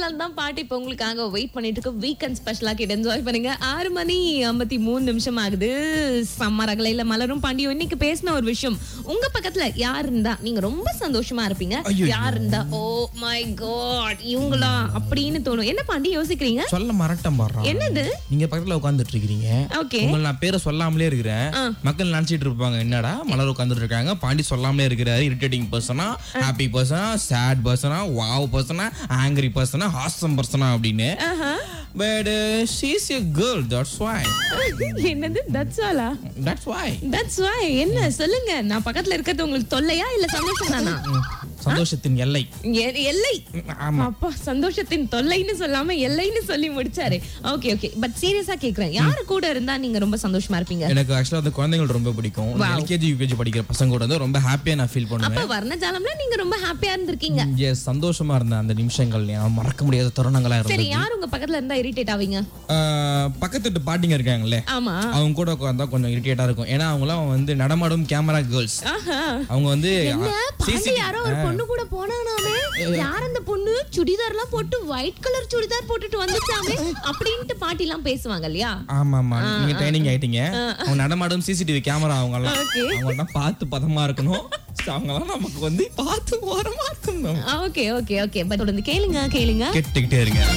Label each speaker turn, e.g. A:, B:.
A: படத்துல இருந்து தான் பாட்டு இப்ப உங்களுக்காக வெயிட் பண்ணிட்டு இருக்கு வீக்கெண்ட் ஸ்பெஷலா கிட்ட என்ஜாய் பண்ணுங்க ஆறு மணி ஐம்பத்தி மூணு நிமிஷம் ஆகுது சம்மர் அகலையில மலரும் பாண்டியும் இன்னைக்கு பேசின ஒரு விஷயம் உங்க பக்கத்துல யார் இருந்தா நீங்க ரொம்ப சந்தோஷமா இருப்பீங்க
B: ஐயோ.
A: யார் இருந்தா ஓ மை காட் இவங்களா அப்படின்னு தோணும் என்ன பாண்டி யோசிக்கிறீங்க
B: சொல்ல மறட்டம் பாடுறான்
A: என்னது
B: நீங்க பக்கத்துல உட்கார்ந்துட்டு இருக்கீங்க
A: ஓகே
B: உங்களை நான் பேரை சொல்லாமலே இருக்கிறேன்
A: ஆ.
B: மக்கள் நினைச்சிட்டு இருப்பாங்க என்னடா மலர் உட்காந்துட்டு இருக்காங்க பாண்டி சொல்லாமலே இருக்கிறாரு இரிட்டேட்டிங் பர்சனா ஹாப்பி பர்சனா சேட் பர்சனா வாவ் பர்சனா ஆங்கிரி பர்சனா ஹாசம் பர்சனா அப்படின்னு but she's a girl that's why
A: என்னது தட்ஸ் ஆலா
B: தட்ஸ் வை
A: தட்ஸ் வை என்ன சொல்லுங்க நான் பக்கத்துல இருக்கிறது உங்களுக்கு தொல்லையா இல்ல சந்தோஷம் தானா
B: சந்தோஷத்தின் எல்லை
A: எ- எல்லை
B: ஆமா
A: அப்பா சந்தோஷத்தின் தொல்லைன்னு சொல்லாம எல்லைன்னு சொல்லி முடிச்சாரு ஓகே ஓகே பட் சீரியஸா கேக்குறேன் யாரு கூட இருந்தா நீங்க ரொம்ப சந்தோஷமா இருப்பீங்க
B: எனக்கு ஆக்சுவலா அந்த குழந்தைகள் ரொம்ப பிடிக்கும் எல்கேஜி யூகேஜி படிக்கிற பசங்க கூட வந்து ரொம்ப ஹாப்பியா நான் ஃபீல் பண்ணுவேன்
A: அப்ப வர்ணஜாலம்ல நீங்க ரொம்ப ஹாப்பியா இருந்திருக்கீங்க
B: எஸ் சந்தோஷமா இருந்த அந்த நிமிஷங்கள் ஞாபகம் மறக்க முடியாத தருணங்களா
A: சரி
B: இருந்தது
A: யார் உங்க பக்கத்துல இருந்தா இரிட்டேட் ஆவீங்க
B: ஆஹ், பக்கத்து வீட்டு பாட்டிங்க இருக்காங்களே
A: ஆமா
B: அவங்க கூட உட்காந்தா கொஞ்சம் இரிட்டேட்டா இருக்கும் ஏன்னா அவங்களாம் வந்து நடமாடும் கேமரா கேர்ள்ஸ்
A: ஆஹா
B: அவங்க வந்து
A: என்ன பாண்டி
B: CCTV
A: யாரோ ஒரு பொண்ணு கூட போனானாமே யார் அந்த பொண்ணு சுடிதார் எல்லாம் போட்டு ஒயிட் கலர் சுடிதார் போட்டுட்டு வந்துச்சாமே அப்படின்ட்டு பாட்டி எல்லாம் பேசுவாங்க இல்லையா
B: ஆமா ஆமா நீங்க ட்ரைனிங் ஆயிட்டீங்க அவங்க நடமாடும் சிசிடிவி கேமரா அவங்க எல்லாம்
A: Okay.
B: அவங்க எல்லாம் பார்த்து பதமா இருக்கணும் அவங்க எல்லாம் நமக்கு வந்து பார்த்து ஓரமா இருக்கணும்
A: ஓகே ஓகே ஓகே பட் தொடர்ந்து கேளுங்க கேளுங்க
B: கேட்டுக்கிட்டே இருங்க